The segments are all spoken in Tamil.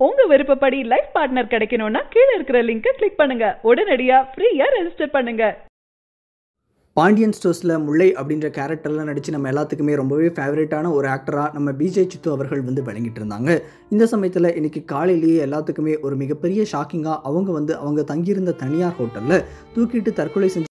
உங்க விருப்பப்படி லைஃப் பார்ட்னர் கிடைக்கணும்னா கீழே இருக்கிற லிங்கை கிளிக் பண்ணுங்க உடனடியா ஃப்ரீயா ரெஜிஸ்டர் பண்ணுங்க பாண்டியன் ஸ்டோர்ஸில் முல்லை அப்படின்ற கேரக்டரில் நடித்து நம்ம எல்லாத்துக்குமே ரொம்பவே ஃபேவரட்டான ஒரு ஆக்டராக நம்ம பிஜே சித்து அவர்கள் வந்து விளங்கிட்டு இருந்தாங்க இந்த சமயத்தில் இன்றைக்கி காலையிலேயே எல்லாத்துக்குமே ஒரு மிகப்பெரிய ஷாக்கிங்காக அவங்க வந்து அவங்க தங்கியிருந்த தனியார் ஹோட்டலில் தூக்கிட்டு தற்கொலை செஞ்சு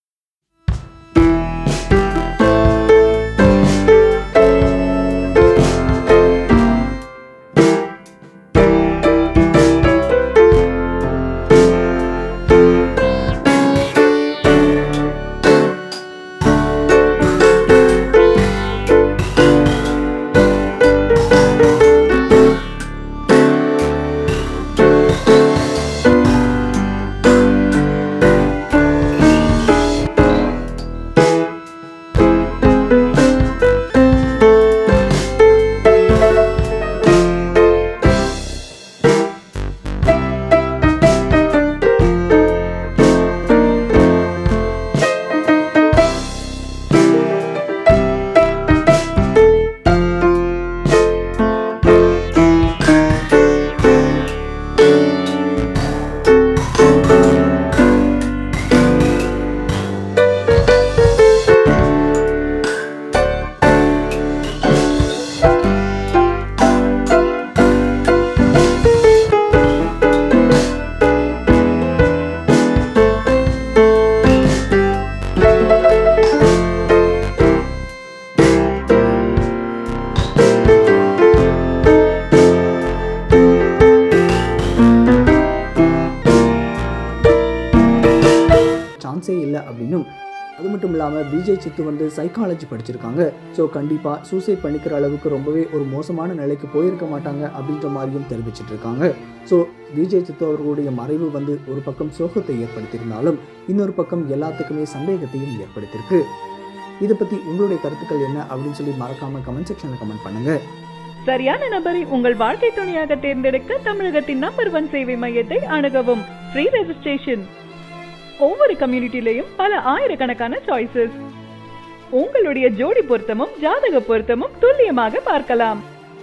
சான்ஸே இல்லை அப்படின்னும் அது மட்டும் இல்லாமல் பிஜே சித்து வந்து சைக்காலஜி படிச்சிருக்காங்க ஸோ கண்டிப்பாக சூசைட் பண்ணிக்கிற அளவுக்கு ரொம்பவே ஒரு மோசமான நிலைக்கு போயிருக்க மாட்டாங்க அப்படின்ற மாதிரியும் தெரிவிச்சிட்டு இருக்காங்க ஸோ பிஜே சித்து அவர்களுடைய மறைவு வந்து ஒரு பக்கம் சோகத்தை ஏற்படுத்தியிருந்தாலும் இன்னொரு பக்கம் எல்லாத்துக்குமே சந்தேகத்தையும் ஏற்படுத்தியிருக்கு இதை பற்றி உங்களுடைய கருத்துக்கள் என்ன அப்படின்னு சொல்லி மறக்காமல் கமெண்ட் செக்ஷனில் கமெண்ட் பண்ணுங்கள் சரியான நபரை உங்கள் வாழ்க்கை துணையாக தேர்ந்தெடுக்க தமிழகத்தின் நம்பர் ஒன் சேவை மையத்தை அணுகவும் ஃப்ரீ ரெஜிஸ்ட்ரேஷன் ஒவ்வொரு கம்யூனிட்டிலையும் பல ஆயிரக்கணக்கான சாய்ஸஸ் உங்களுடைய ஜோடி பொருத்தமும் ஜாதக பொருத்தமும் துல்லியமாக பார்க்கலாம்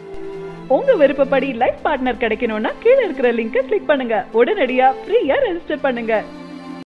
உங்க விருப்பப்படி லைஃப் பார்ட்னர் கிடைக்கணும்னா கீழே இருக்கிற லிங்கை கிளிக் பண்ணுங்க உடனடியா ஃப்ரீயா ரெஜிஸ்டர் பண்ணுங்க